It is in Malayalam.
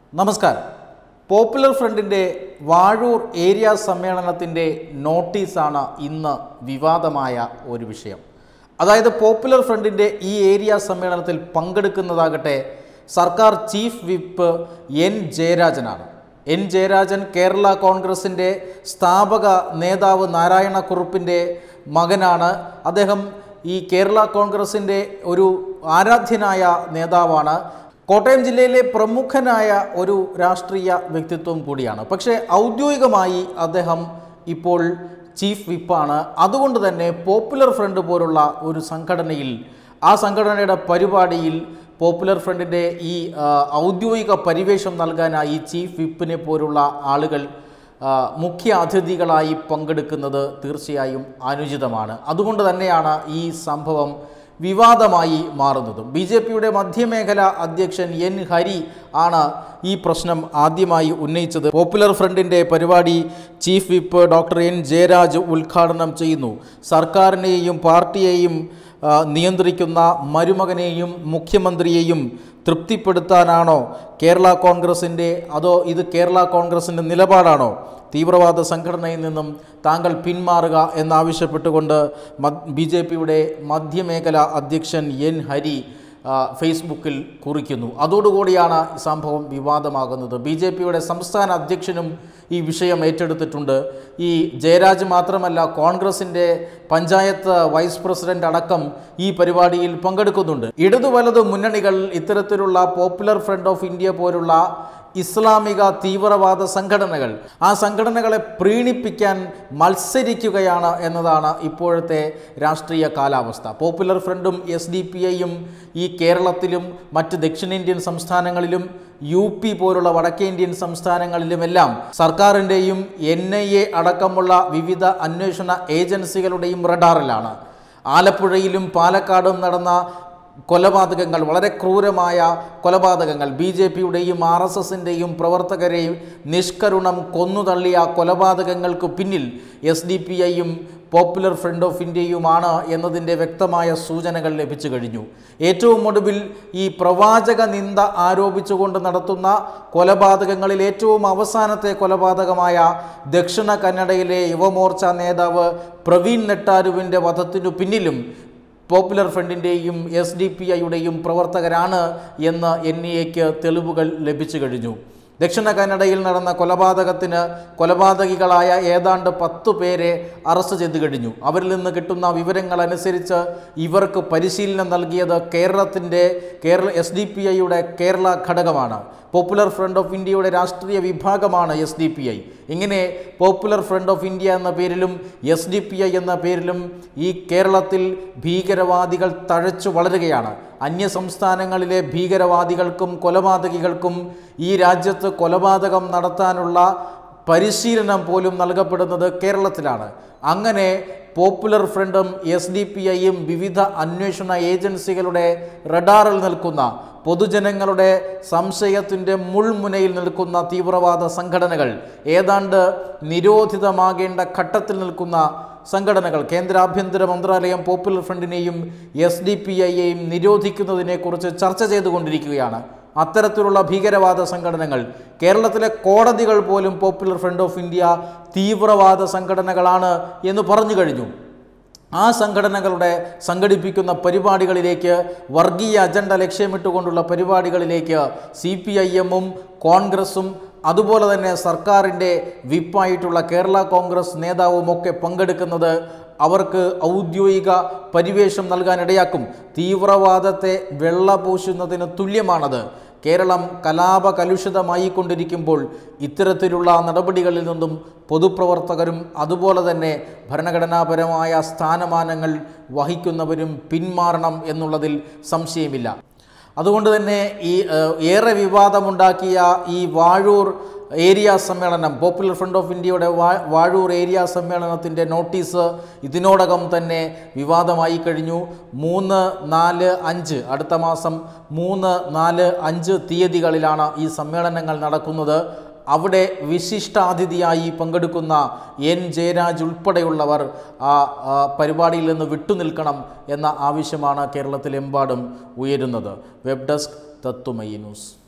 നമസ്കാരം പോപ്പുലർ ഫ്രണ്ടിൻ്റെ വാഴൂർ ഏരിയ സമ്മേളനത്തിൻ്റെ നോട്ടീസാണ് ഇന്ന് വിവാദമായ ഒരു വിഷയം അതായത് പോപ്പുലർ ഫ്രണ്ടിൻ്റെ ഈ ഏരിയ സമ്മേളനത്തിൽ പങ്കെടുക്കുന്നതാകട്ടെ സർക്കാർ ചീഫ് വിപ്പ് എൻ ജയരാജനാണ് എൻ ജയരാജൻ കേരള കോൺഗ്രസിൻ്റെ സ്ഥാപക നേതാവ് നാരായണക്കുറുപ്പിൻ്റെ മകനാണ് അദ്ദേഹം ഈ കേരള കോൺഗ്രസിൻ്റെ ഒരു ആരാധ്യനായ നേതാവാണ് കോട്ടയം ജില്ലയിലെ പ്രമുഖനായ ഒരു രാഷ്ട്രീയ വ്യക്തിത്വം കൂടിയാണ് പക്ഷേ ഔദ്യോഗികമായി അദ്ദേഹം ഇപ്പോൾ ചീഫ് വിപ്പാണ് അതുകൊണ്ട് തന്നെ പോപ്പുലർ ഫ്രണ്ട് പോലുള്ള ഒരു സംഘടനയിൽ ആ സംഘടനയുടെ പരിപാടിയിൽ പോപ്പുലർ ഫ്രണ്ടിൻ്റെ ഈ ആ, ഔദ്യോഗിക പരിവേഷം നൽകാനായി ചീഫ് വിപ്പിനെ പോലുള്ള ആളുകൾ ആ, മുഖ്യ അതിഥികളായി പങ്കെടുക്കുന്നത് തീർച്ചയായും അനുചിതമാണ് അതുകൊണ്ട് തന്നെയാണ് ഈ സംഭവം വിവാദമായി മാറുന്നതും ബി ജെ പിയുടെ മധ്യമേഖല അധ്യക്ഷൻ എൻ ഹരി ആണ് ഈ പ്രശ്നം ആദ്യമായി ഉന്നയിച്ചത് പോപ്പുലർ ഫ്രണ്ടിൻ്റെ പരിപാടി chief whip doctor N Jayaraj ഉദ്ഘാടനം ചെയ്യുന്നു സർക്കാരിനെയും പാർട്ടിയെയും ആ, നിയന്ത്രിക്കുന്ന മരുമകനെയും മുഖ്യമന്ത്രിയെയും തൃപ്തിപ്പെടുത്താനാണോ കേരള കോൺഗ്രസിൻ്റെ അതോ ഇത് കേരള കോൺഗ്രസിൻ്റെ നിലപാടാണോ തീവ്രവാദ സംഘടനയിൽ നിന്നും താങ്കൾ പിന്മാറുക എന്നാവശ്യപ്പെട്ടുകൊണ്ട് ബി ജെ പിയുടെ മധ്യമേഖല അധ്യക്ഷൻ എൻ ഹരി ആ, ഫേസ്ബുക്കിൽ കുറിക്കുന്നു അതോടുകൂടിയാണ് ഈ സംഭവം വിവാദമാകുന്നത് ബി ജെ പിയുടെ സംസ്ഥാന അധ്യക്ഷനും ഈ വിഷയം ഏറ്റെടുത്തിട്ടുണ്ട് ഈ ജയരാജ് മാത്രമല്ല കോൺഗ്രസിൻ്റെ പഞ്ചായത്ത് വൈസ് പ്രസിഡന്റ് അടക്കം ഈ പരിപാടിയിൽ പങ്കെടുക്കുന്നുണ്ട് ഇടതു വലതു മുന്നണികൾ ഇത്തരത്തിലുള്ള പോപ്പുലർ ഫ്രണ്ട് ഓഫ് ഇന്ത്യ പോലുള്ള ഇസ്ലാമിക തീവ്രവാദ സംഘടനകൾ ആ സംഘടനകളെ പ്രീണിപ്പിക്കാൻ മത്സരിക്കുകയാണ് എന്നതാണ് ഇപ്പോഴത്തെ രാഷ്ട്രീയ കാലാവസ്ഥ പോപ്പുലർ ഫ്രണ്ടും എസ് ഡി പി ഐയും ഈ കേരളത്തിലും മറ്റ് ദക്ഷിണേന്ത്യൻ സംസ്ഥാനങ്ങളിലും യു പി പോലുള്ള വടക്കേന്ത്യൻ സംസ്ഥാനങ്ങളിലുമെല്ലാം സർക്കാരിൻ്റെയും എൻ ഐ എ അടക്കമുള്ള വിവിധ അന്വേഷണ ഏജൻസികളുടെയും റഡാറിലാണ് ആലപ്പുഴയിലും പാലക്കാടും നടന്ന കൊലപാതകങ്ങൾ വളരെ ക്രൂരമായ കൊലപാതകങ്ങൾ ബി ജെ പിയുടെയും ആർ എസ് എസിൻ്റെയും പ്രവർത്തകരെയും നിഷ്കരുണം കൊന്നുതള്ളിയ കൊലപാതകങ്ങൾക്ക് പിന്നിൽ എസ് ഡി പി ഐയും പോപ്പുലർ ഫ്രണ്ട് ഓഫ് ഇന്ത്യയുമാണ് എന്നതിൻ്റെ വ്യക്തമായ സൂചനകൾ ലഭിച്ചു കഴിഞ്ഞു ഏറ്റവും ഒടുവിൽ ഈ പ്രവാചക നിന്ദ ആരോപിച്ചുകൊണ്ട് നടത്തുന്ന കൊലപാതകങ്ങളിൽ ഏറ്റവും അവസാനത്തെ കൊലപാതകമായ ദക്ഷിണ കന്നഡയിലെ യുവമോർച്ച നേതാവ് പ്രവീൺ നെട്ടാരുവിൻ്റെ വധത്തിനു പിന്നിലും പോപ്പുലർ ഫ്രണ്ടിൻ്റെയും എസ് ഡി പി ഐയുടെയും പ്രവർത്തകരാണ് എന്ന് എൻ ഇ എക്ക് തെളിവുകൾ ലഭിച്ചു കഴിഞ്ഞു ദക്ഷിണ കന്നഡയിൽ നടന്ന കൊലപാതകത്തിന് കൊലപാതകികളായ ഏതാണ്ട് പത്തു പേരെ അറസ്റ്റ് ചെയ്തു കഴിഞ്ഞു അവരിൽ നിന്ന് കിട്ടുന്ന വിവരങ്ങൾ അനുസരിച്ച് ഇവർക്ക് പരിശീലനം നൽകിയത് കേരളത്തിൻ്റെ കേരള എസ് ഡി പി ഐയുടെ കേരള ഘടകമാണ് പോപ്പുലർ ഫ്രണ്ട് ഓഫ് ഇന്ത്യയുടെ രാഷ്ട്രീയ വിഭാഗമാണ് എസ് ഡി പി ഐ ഇങ്ങനെ പോപ്പുലർ ഫ്രണ്ട് ഓഫ് ഇന്ത്യ എന്ന പേരിലും എസ് ഡി പി ഐ എന്ന പേരിലും ഈ കേരളത്തിൽ ഭീകരവാദികൾ തഴച്ചു വളരുകയാണ് അന്യ സംസ്ഥാനങ്ങളിലെ ഭീകരവാദികൾക്കും കൊലപാതകികൾക്കും ഈ രാജ്യത്ത് കൊലപാതകം നടത്താനുള്ള പരിശീലനം പോലും നൽകപ്പെടുന്നത് കേരളത്തിലാണ് അങ്ങനെ പോപ്പുലർ ഫ്രണ്ടും എസ് ഡി പി ഐയും വിവിധ അന്വേഷണ ഏജൻസികളുടെ റഡാറിൽ നിൽക്കുന്ന പൊതുജനങ്ങളുടെ സംശയത്തിൻ്റെ മുൾമുനയിൽ നിൽക്കുന്ന തീവ്രവാദ സംഘടനകൾ ഏതാണ്ട് നിരോധിതമാകേണ്ട ഘട്ടത്തിൽ നിൽക്കുന്ന സംഘടനകൾ കേന്ദ്ര ആഭ്യന്തര മന്ത്രാലയം പോപ്പുലർ ഫ്രണ്ടിനെയും എസ് ഡി പി ഐയെയും നിരോധിക്കുന്നതിനെക്കുറിച്ച് ചർച്ച ചെയ്തുകൊണ്ടിരിക്കുകയാണ് അത്തരത്തിലുള്ള ഭീകരവാദ സംഘടനകൾ കേരളത്തിലെ കോടതികൾ പോലും പോപ്പുലർ ഫ്രണ്ട് ഓഫ് ഇന്ത്യ തീവ്രവാദ സംഘടനകളാണ് എന്ന് പറഞ്ഞു കഴിഞ്ഞു ആ സംഘടനകളുടെ സംഘടിപ്പിക്കുന്ന പരിപാടികളിലേക്ക് വർഗീയ അജണ്ട ലക്ഷ്യമിട്ടുകൊണ്ടുള്ള പരിപാടികളിലേക്ക് സി പി ഐ എമ്മും കോൺഗ്രസും അതുപോലെ തന്നെ സർക്കാരിൻ്റെ വിപ്പായിട്ടുള്ള കേരള കോൺഗ്രസ് നേതാവുമൊക്കെ പങ്കെടുക്കുന്നത് അവർക്ക് ഔദ്യോഗിക പരിവേഷം നൽകാനിടയാക്കും തീവ്രവാദത്തെ വെള്ളപൂശുന്നതിന് തുല്യമാണത് കേരളം കലാപ കലുഷിതമായി കൊണ്ടിരിക്കുമ്പോൾ ഇത്തരത്തിലുള്ള നടപടികളിൽ നിന്നും പൊതുപ്രവർത്തകരും അതുപോലെ തന്നെ ഭരണഘടനാപരമായ സ്ഥാനമാനങ്ങൾ വഹിക്കുന്നവരും പിന്മാറണം എന്നുള്ളതിൽ സംശയമില്ല അതുകൊണ്ട് തന്നെ ഈ ഏഹ്, ഏറെ വിവാദമുണ്ടാക്കിയ ഈ വാഴൂർ ഏരിയ സമ്മേളനം പോപ്പുലർ ഫ്രണ്ട് ഓഫ് ഇന്ത്യയുടെ വാ- വാഴൂർ ഏരിയ സമ്മേളനത്തിൻ്റെ നോട്ടീസ് ഇതിനോടകം തന്നെ വിവാദമായി കഴിഞ്ഞു മൂന്ന് നാല് അഞ്ച് അടുത്ത മാസം മൂന്ന് നാല് അഞ്ച് തീയതികളിലാണ് ഈ സമ്മേളനങ്ങൾ നടക്കുന്നത് അവിടെ വിശിഷ്ടാതിഥിയായി പങ്കെടുക്കുന്ന എൻ ജയരാജ് ഉൾപ്പെടെയുള്ളവർ ആ ആ പരിപാടിയിൽ നിന്ന് വിട്ടുനിൽക്കണം എന്ന ആവശ്യമാണ് കേരളത്തിലെമ്പാടും ഉയരുന്നത് വെബ് ഡെസ്ക് തത്തുമയി ന്യൂസ്